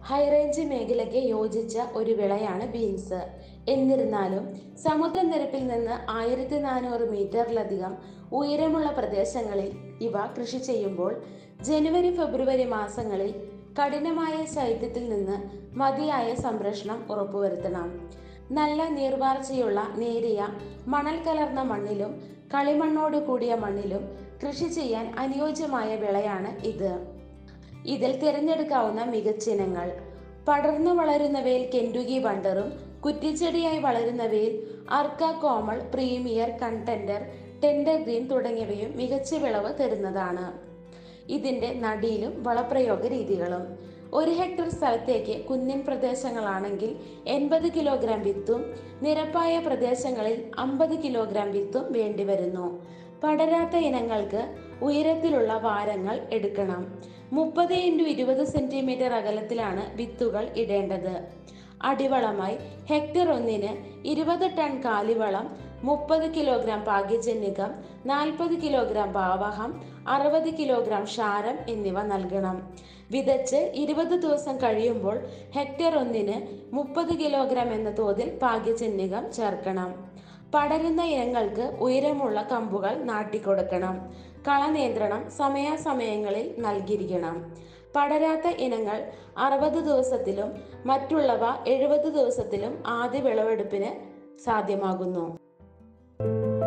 high range മേഖലയ്ക്ക് യോജിച്ച ഒരു വിളയാണ് ബീൻസ് എന്നിരുന്നാലും സമുദ്രനിരപ്പിൽ നിന്ന് ആയിരത്തി നാനൂറ് മീറ്ററിലധികം ഉയരമുള്ള പ്രദേശങ്ങളിൽ ഇവ കൃഷി ചെയ്യുമ്പോൾ ജനുവരി ഫെബ്രുവരി മാസങ്ങളിൽ കഠിനമായ ശൈത്യത്തിൽ നിന്ന് മതിയായ സംരക്ഷണം ഉറപ്പുവരുത്തണം നല്ല നീർവാർച്ചയുള്ള നേരിയ മണൽ കലർന്ന മണ്ണിലും കളിമണ്ണോട് കൂടിയ മണ്ണിലും കൃഷി ചെയ്യാൻ അനുയോജ്യമായ വിളയാണ് ഇത് ഇതിൽ തിരഞ്ഞെടുക്കാവുന്ന മികച്ചിനങ്ങൾ പടർന്നു വളരുന്നവയിൽ കെൻഡുകി വണ്ടറും കുറ്റിച്ചെടിയായി വളരുന്നവയിൽ Arka Komal premier contender tender green തുടങ്ങിയവയും മികച്ച വിളവ് തരുന്നതാണ് ഇതിന്റെ നടീലും വളപ്രയോഗ രീതികളും ഒരു ഹെക്ടർ സ്ഥലത്തേക്ക് കുന്നിൻ പ്രദേശങ്ങളാണെങ്കിൽ എൺപത് കിലോഗ്രാം വിത്തും നിരപ്പായ പ്രദേശങ്ങളിൽ അമ്പത് കിലോഗ്രാം വിത്തും വേണ്ടിവരുന്നു പടരാത്ത ഇനങ്ങൾക്ക് ഉയരത്തിലുള്ള വാരങ്ങൾ എടുക്കണം മുപ്പത് ഇൻറ്റു ഇരുപത് സെന്റിമീറ്റർ അകലത്തിലാണ് വിത്തുകൾ ഇടേണ്ടത് അടിവളമായി ഹെക്ടർ ഒന്നിന് ഇരുപത് ടൺ കാലിവളം മുപ്പത് കിലോഗ്രാം പാഗ്യജന്യകം നാൽപ്പത് കിലോഗ്രാം ഭാവഹം അറുപത് കിലോഗ്രാം ക്ഷാരം എന്നിവ നൽകണം വിതച്ച് ഇരുപത് ദിവസം കഴിയുമ്പോൾ ഹെക്ടർ ഒന്നിന് മുപ്പത് കിലോഗ്രാം എന്ന തോതിൽ പാഗ്യജന്യകം ചേർക്കണം പടരുന്ന ഇനങ്ങൾക്ക് ഉയരമുള്ള കമ്പുകൾ നാട്ടിക്കൊടുക്കണം കളനിയന്ത്രണം സമയാസമയങ്ങളിൽ നൽകിയിരിക്കണം പടരാത്ത ഇനങ്ങൾ അറുപത് ദിവസത്തിലും മറ്റുള്ളവ എഴുപത് ദിവസത്തിലും ആദ്യ വിളവെടുപ്പിന് സാധ്യമാകുന്നു